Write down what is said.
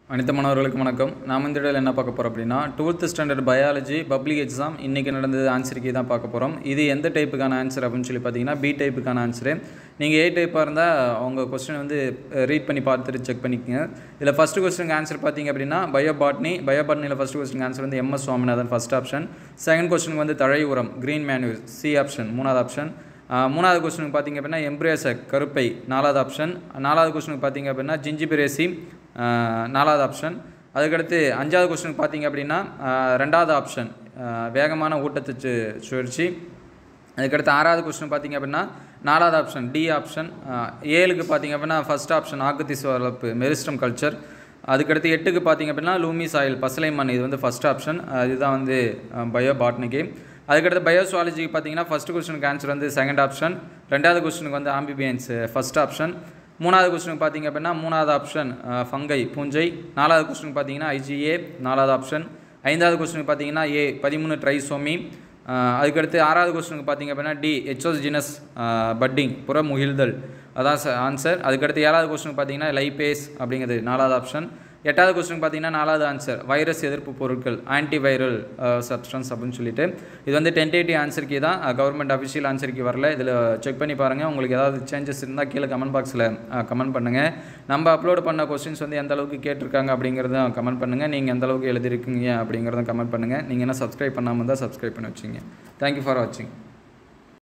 அனைத்து மாணவர்களுக்கும் வணக்கம் நாம் இந்த இடையில என்ன பார்க்க போகிறோம் அப்படின்னா twelfth standard biology public exam இன்றைக்கி நடந்தது ஆன்சருக்கு தான் பார்க்க போகிறோம் இது எந்த டைப்புக்கான ஆன்சர் அப்படின்னு சொல்லி பார்த்தீங்கன்னா பி டைப்புக்கான ஆன்சரு நீங்கள் ஏ டைப்பாக இருந்தால் உங்கள் கொஸ்டின் வந்து ரீட் பண்ணி பார்த்துட்டு செக் பண்ணிக்கங்க இதில் ஃபஸ்ட்டு கொஸ்டினுக்கு ஆன்சர் பார்த்தீங்க அப்படின்னா பயோபாட்னி பயோபாட்னியில் ஃபஸ்ட்டு கொஸ்டின் ஆன்சர் வந்து MS Swaminathan first option second கொஸ்டினுக்கு வந்து தழை உரம் க்ரீன் மேனுவல் சி ஆப்ஷன் மூணாவது ஆப்ஷன் ஆஹ் மூணாவது கொஸ்டினுக்கு பார்த்தீங்க அப்படின்னா எம்ப்ரேசக் கருப்பை நாலாவது ஆப்ஷன் நாலாவது கொஸ்டினுக்கு பார்த்தீங்க அப்படின்னா ஜிஞ்சிபிரேசி ஆஹ் நாலாவது ஆப்ஷன் அதுக்கடுத்து அஞ்சாவது கொஸ்டினுக்கு பார்த்தீங்க அப்படின்னா ஆஹ் ரெண்டாவது ஆப்ஷன் ஆஹ் வேகமான ஊட்டத்து சு- சுழற்சி அதுக்கடுத்து ஆறாவது கொஸ்டின் பார்த்தீங்க அப்படின்னா நாலாவது ஆப்ஷன் டி ஆப்ஷன் ஏழுக்கு பார்த்தீங்க அப்படின்னா ஃபர்ஸ்ட் ஆப்ஷன் ஆக்குத்திஸ் வளர்ப்பு மெரிஸ்டம் கல்ச்சர் அதுக்கடுத்து எட்டுக்கு பார்த்தீங்க அப்படின்னா லூமி சாயில் பசலை மண் இது வந்து ஃபர்ஸ்ட் ஆப்ஷன் இதுதான் வந்து பயோ பாட்னிக்கு அதுக்கடுத்து பயோசுவாலஜிக்கு பார்த்தீங்கன்னா ஃபர்ஸ்ட் கொஸ்டினுக்கு ஆன்சர் வந்து செகண்ட் ஆப்ஷன் ரெண்டாவது கொஸ்டினுக்கு வந்து ஆம்பிபியன்ஸ் ஃபர்ஸ்ட் ஆப்ஷன் மூணாவது கொஸ்டினுக்கு பார்த்தீங்க அப்படின்னா மூணாவது ஆப்ஷன் ஃபங்கை பூஞ்சை நாலாவது கொஸ்டினுக்கு பார்த்தீங்கன்னா ஐஜிஏ நாலாவது ஆப்ஷன் ஐந்தாவது கொஸ்டினுக்கு பார்த்தீங்கன்னா ஏ பதிமூணு ட்ரைசோமி அதுக்கடுத்து ஆறாவது கொஸ்டினுக்கு பார்த்தீங்க அப்படின்னா டி ஹெச்ஓஸ் ஜினஸ் பட்டிங் புற முகிழ்தல் அதான் ஆன்சர் அதுக்கடுத்து ஏழாவது கொஸ்டினுக்கு பார்த்தீங்கன்னா லைபேஸ் அப்படிங்கிறது நாலாவது ஆப்ஷன் எட்டாவது கொஸ்டின் பார்த்தீங்கன்னா நாலாவது ஆன்சர் வைரஸ் எதிர்ப்பு பொருட்கள் ஆன்டிவைரல் சப்ஸ்டன்ஸ் அப்படின்னு சொல்லிட்டு இது வந்து டென்டேட்டிவ் ஆன்சருக்கு தான் கவர்மெண்ட் அஃபிஷியல் ஆன்சருக்கு வரல இதில் செக் பண்ணி பாருங்கள் உங்களுக்கு ஏதாவது சேஞ்சஸ் இருந்தால் கீழே கமெண்ட் பாக்ஸில் கமெண்ட் பண்ணுங்கள் நம்ம அப்லோட் பண்ண கொஸ்டின்ஸ் வந்து எந்த அளவுக்கு கேட்டிருக்காங்க அப்படிங்கிறதும் கமெண்ட் பண்ணுங்கள் நீங்கள் எந்த அளவுக்கு எழுதிருக்கீங்க அப்படிங்கிறதும் கமெண்ட் பண்ணுங்கள் நீங்கள் என்ன சப்ஸ்கிரைப் பண்ணாமல் இருந்தால் சப்ஸ்கிரைப் பண்ணி வச்சுங்க தேங்க்யூ ஃபார் வாட்சிங்